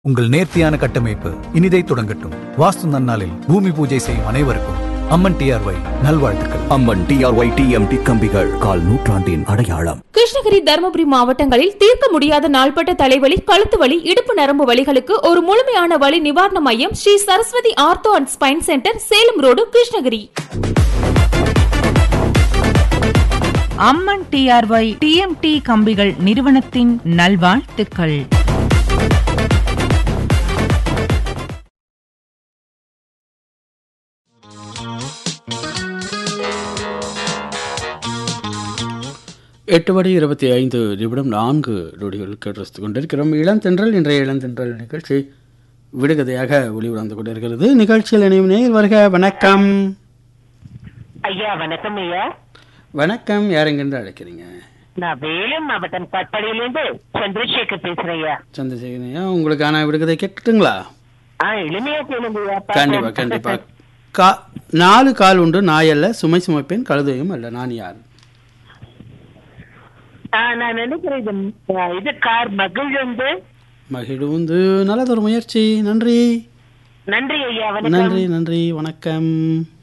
உங்கள் நேர்த்தியான கட்டமைப்பு இனிதை தொடங்கட்டும் வாஸ்து நன்னாளில் பூமி பூஜை செய்யும் அனைவருக்கும் அம்மன் டிஆர்ஒய் நல்வாழ்த்துக்கள் அம்மன் டிஆர்ஒய் டிஎம்டி கம்பிகள் கால் நூற்றாண்டின் அடையாளம் கிருஷ்ணகிரி தருமபுரி மாவட்டங்களில் தீர்க்க முடியாத நாள்பட்ட தலைவலி கழுத்து வலி இடுப்பு நரம்பு வலிகளுக்கு ஒரு முழுமையான வலி நிவாரண மையம் Sri Saraswathi ortho and spine centre Salem road Krishnagiri Amman TRY TMT கம்பிகள் நிறுவனத்தின் நல்வாழ்த்துக்கள் எட்டு மணி இருபத்தி ஐந்து நிமிடம் நான்கு நொடிகள் கேட்டு கொண்டிருக்கிறோம் இளந்தென்றல் இன்றைய இளந்தென்றல் நிகழ்ச்சி விடுகதையாக ஒளிபரந்து கொண்டிருக்கிறது நிகழ்ச்சியில் இணையும் நேர் வருக வணக்கம் ஐயா வணக்கம் ஐயா வணக்கம் யாரெங்கிருந்து அழைக்கிறீங்க நான் வேலூர் மாவட்டம் கட்பாடியிலிருந்து சந்திரசேகர் பேசுறேன் ஐயா சந்திரசேகரையா உங்களுக்கான விடுகதை கேட்டுட்டுங்களா ஆ எளிமையா கேளுங்க ஐயா கண்டிப்பா பார்க்கலாம். கண்டிப்பா கா நாலு கால் உண்டு நாய் அல்ல சுமை சுமைப்பேன் கழுதையும் அல்ல நான் யார் ஆ, நான் நினைக்கிறேன் இது ஆ, இது கார் மகிழ்ந்து மகிழ்ந்து நல்லதொரு முயற்சி நன்றி நன்றி ஐயா வணக்கம் நன்றி நன்றி வணக்கம்